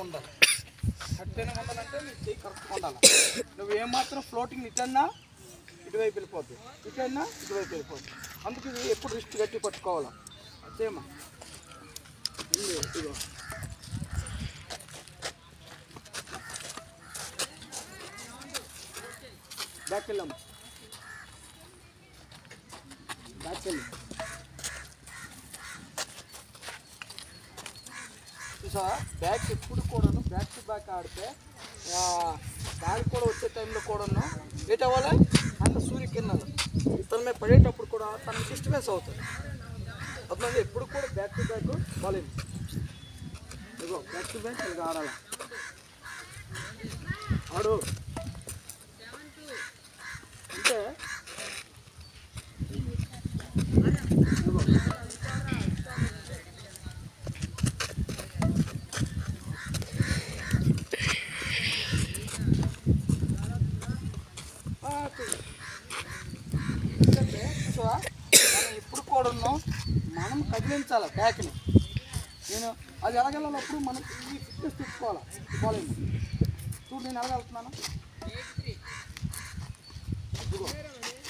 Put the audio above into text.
ఉండాలి కరెక్ట్గానే ఉండాలంటే నీ చెయ్యి కరెక్ట్గా ఉండాలి నువ్వు ఏమాత్రం ఫ్లోటింగ్ ఇటన్నా ఇటువైపు వెళ్ళిపోద్ది ఇటన్నా ఇటువైపు వెళ్ళిపోద్ది అందుకు ఇది ఎప్పుడు రిస్ట్ గట్టి పట్టుకోవాలి సేమా ఇదిగో బ్యాక్ వెళ్ళాము బ్యాక్ వెళ్ళి చూసా బ్యాక్ ఎప్పుడు కూడాను బ్యాక్ టు బ్యాక్ ఆడితే ఆ, గాలి కూడా వచ్చే టైంలో కూడాను లేట్ అవ్వాలి అంత సూర్య కిరణాలు తన మీద పడేటప్పుడు కూడా తనకి డిస్టర్బెన్స్ అవుతుంది అప్పుడు ఎప్పుడు కూడా బ్యాక్ టు బ్యాక్ బాలేదు ఇదిగో బ్యాక్ టు బ్యాక్ ఇలా ఆడాలి ఆడు అంటే ఇదిగో ఎందుకంటే చూసావా మనం ఎప్పుడు కూడా ఉన్నాం మనం కదిలించాలి బ్యాక్ని నేను అది ఎలాగెళ్ళినప్పుడు మనం ఈ ఫిట్నెస్ తెచ్చుకోవాలి బాలింగ్ చూడు నేను ఎలాగెళ్తున్నాను ఇదిగో